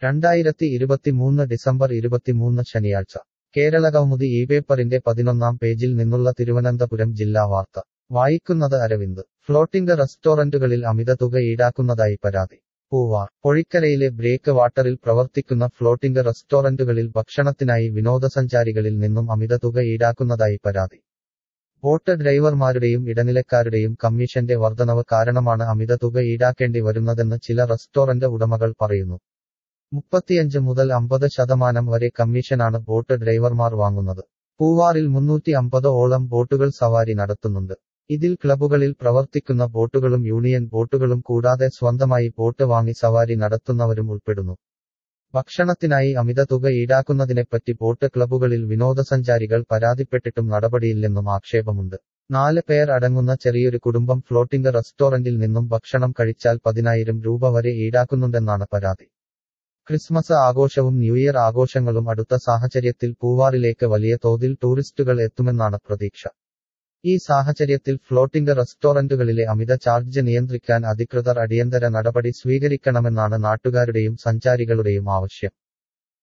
രണ്ടായിരത്തി ഇരുപത്തിമൂന്ന് ഡിസംബർ ഇരുപത്തിമൂന്ന് ശനിയാഴ്ച കേരള കൗമുദി ഈ പേപ്പറിന്റെ പതിനൊന്നാം പേജിൽ നിന്നുള്ള തിരുവനന്തപുരം ജില്ലാ വാർത്ത വായിക്കുന്നത് അരവിന്ദ് ഫ്ലോട്ടിംഗ് റെസ്റ്റോറന്റുകളിൽ അമിത തുക ഈടാക്കുന്നതായി പരാതി പൂവാർ പൊഴിക്കരയിലെ ബ്രേക്ക് വാട്ടറിൽ പ്രവർത്തിക്കുന്ന ഫ്ലോട്ടിംഗ് റെസ്റ്റോറന്റുകളിൽ ഭക്ഷണത്തിനായി വിനോദസഞ്ചാരികളിൽ നിന്നും അമിത തുക ഈടാക്കുന്നതായി പരാതി ബോട്ട് ഡ്രൈവർമാരുടെയും ഇടനിലക്കാരുടെയും കമ്മീഷന്റെ വർധനവ് കാരണമാണ് അമിത തുക ഈടാക്കേണ്ടി വരുന്നതെന്ന് ചില റെസ്റ്റോറന്റ് ഉടമകൾ പറയുന്നു മുപ്പത്തിയഞ്ച് മുതൽ അമ്പത് ശതമാനം വരെ കമ്മീഷനാണ് ബോട്ട് ഡ്രൈവർമാർ വാങ്ങുന്നത് പൂവാറിൽ മുന്നൂറ്റി അമ്പത് ഓളം ബോട്ടുകൾ സവാരി നടത്തുന്നുണ്ട് ഇതിൽ ക്ലബുകളിൽ പ്രവർത്തിക്കുന്ന ബോട്ടുകളും യൂണിയൻ ബോട്ടുകളും കൂടാതെ സ്വന്തമായി ബോട്ട് വാങ്ങി സവാരി നടത്തുന്നവരും ഉൾപ്പെടുന്നു ഭക്ഷണത്തിനായി അമിത തുക ഈടാക്കുന്നതിനെപ്പറ്റി ബോട്ട് ക്ലബുകളിൽ വിനോദസഞ്ചാരികൾ പരാതിപ്പെട്ടിട്ടും നടപടിയില്ലെന്നും ആക്ഷേപമുണ്ട് നാല് പേർ അടങ്ങുന്ന ചെറിയൊരു കുടുംബം ഫ്ലോട്ടിംഗ് റെസ്റ്റോറന്റിൽ നിന്നും ഭക്ഷണം കഴിച്ചാൽ പതിനായിരം രൂപ വരെ ഈടാക്കുന്നുണ്ടെന്നാണ് പരാതി ക്രിസ്മസ് ആഘോഷവും ന്യൂ ഇയർ ആഘോഷങ്ങളും അടുത്ത സാഹചര്യത്തിൽ പൂവാറിലേക്ക് വലിയ തോതിൽ ടൂറിസ്റ്റുകൾ എത്തുമെന്നാണ് പ്രതീക്ഷ ഈ സാഹചര്യത്തിൽ ഫ്ലോട്ടിംഗ് റെസ്റ്റോറന്റുകളിലെ അമിത ചാർജ് നിയന്ത്രിക്കാൻ അധികൃതർ അടിയന്തര നടപടി സ്വീകരിക്കണമെന്നാണ് നാട്ടുകാരുടെയും സഞ്ചാരികളുടെയും ആവശ്യം